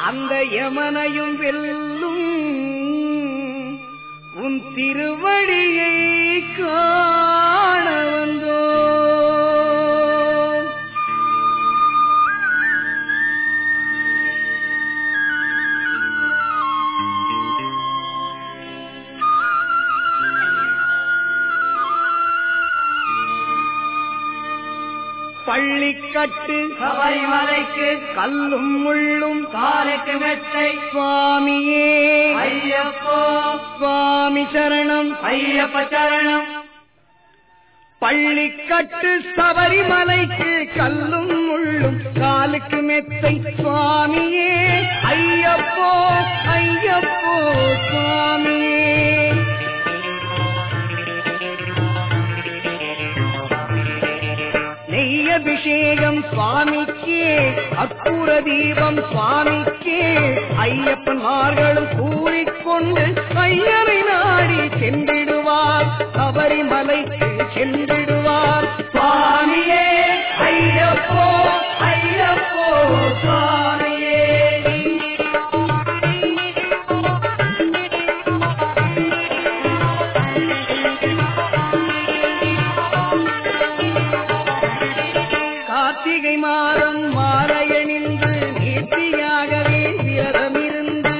அந்த யமனையும் வெல்லும் உன் திருவடியை காண வந்தோம் பள்ளிக்கட்டு சபரிமலைக்கு கல்லும் முள்ளும் காலைக்கு மெத்தை சுவாமியே ஐயப்போ சுவாமி சரணம் ஐயப்ப சரணம் பள்ளிக்கட்டு சபரிமலைக்கு கல்லும் முள்ளும் காலுக்கு மெத்தை சுவாமியே ஐயப்போ ஐயப்போ சுவாமியே நெய்யபிஷேகம் சுவாமிக்கே அக்குர தீபம் சுவாமிக்கே ஐயப்பன்மார்களும் கூறிக்கொண்டு ஐயனை நாடி சென்றிடுவார் சபரிமலைக்கு சென்றிடுவார் சுவாமியே ஐயப்போ ஐயப்போ சுவாமியே கார்த்திகை மாதம் மாலையணிந்து நேர்த்தியாகவே விரதமிருந்து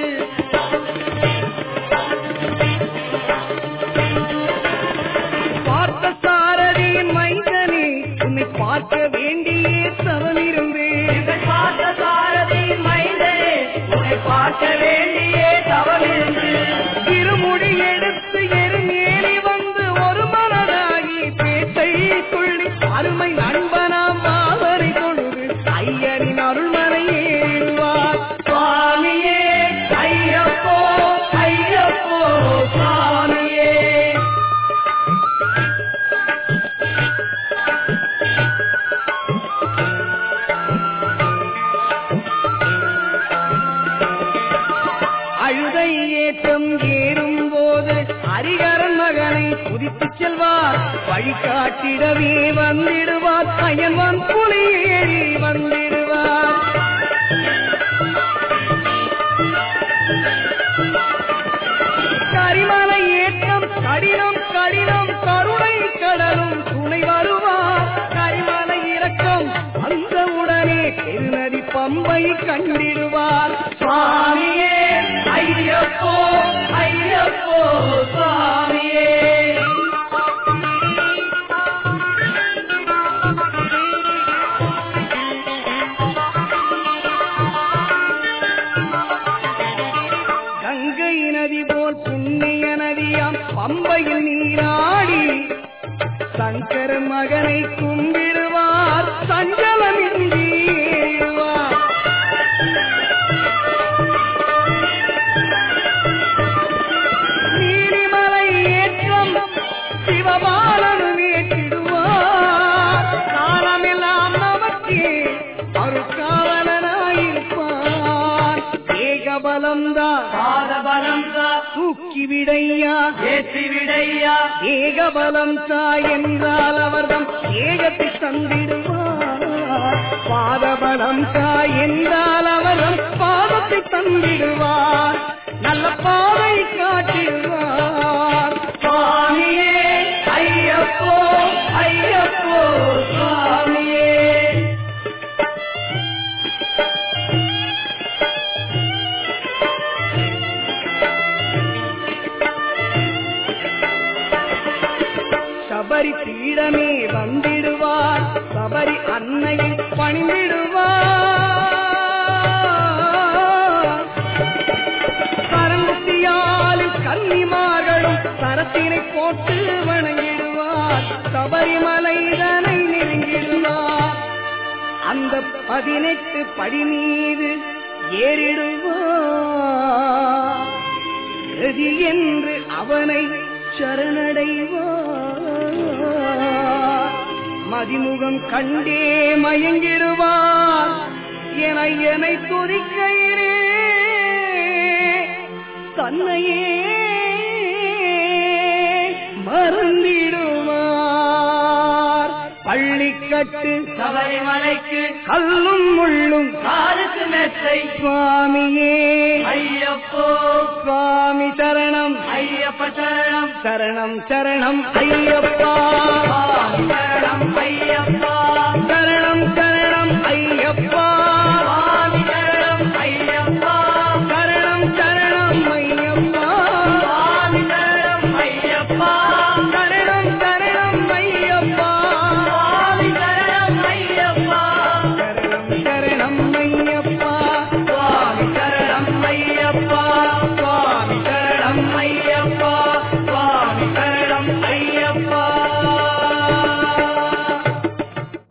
பார்த்த சாரதியின் மைந்தனே உன்னை பார்க்க வேண்டியே தவமிருந்து இதை பார்த்த சாரதி மைந்தனே உன்னை பார்க்க வேண்டியே தவமிருந்து இருமுடி எடுத்து எருமேலி வந்து ஒரு மனதாகி பேட்டை கொள்ளி அருமை நண்பனாம் பாவரை கொண்டு ஐயனின் அருள்மனை ஏறுவார் சுவாமியே ஐயப்போ ஐயப்போ சுவாமியே அழுதை ஏற்றம் ஏறும் போது ஹரிகரன் மகனை குதித்துச் செல்வார் வழிகாட்டிடவே வந்திடுவார் அயன்வான் புலி ஏறி வந்திடுவார் கரிமலை ஏற்றம் கடினம் கடினம் கருணை கடலும் துணை வருவார் கரிமலை இறக்கம் அந்த உடனே பெருநதி பம்பை கண்டிடுவார் சுவாமியே ஐயப்போ ஐயப்போ சுவாமியே கங்கை நதி போல் புண்ணிய நதியாம் பம்பையில் நீராடி சங்கர மகனை கும்பிடுவார் சஞ்சலமின்றி ஏறுவார் நீலிமலை ஏற்றம் சிவபாலனும் ஏற்றிடுவார் காலமெல்லாம் நமக்கே அருக்காவலனாயிருப்பார் ஏகபலம்தான் பாதபலம் தா தூக்கி விடையா ஏற்றி விடையா ஏகபலம் தாய் என்றால் அவர்தம் ஏகத்தை தந்திடுவார் பாதபலம் தாய் என்றால் அவர்தம் பாதத்தை தந்திடுவார் நல்ல பாதை காட்டிடுவார் சுவாமியே ஐயப்போ ஐயப்போ சுவாமியே சபரி பீடமே வந்திடுவார் சபரி அன்னையை பணிந்திடுவார் சரங்குத்தியாலில் கன்னிமார்களும் சரத்தினை போட்டு வணங்கிடுவார் சபரிமலைதனை நெருங்கிடுவார் அந்த பதினெட்டு படி மீது ஏறிடுவார் எதி என்று அவனை சரணடைவார் மதிமுகம் கண்டே மயங்கிடுவார் என என்னை துதிக்கையிலே தன்னையே மறந்திடுவார் பள்ளிக்கட்டு கட்டு சபரிமலைக்கு கல்லும் முள்ளும் காலுக்கு மெத்தை சுவாமியே ஐயப்போ சுவாமி சரணம் ஐயப்ப சரணம் சரணம் சரணம் ஐயப்பா சரணம் ஐயப்பா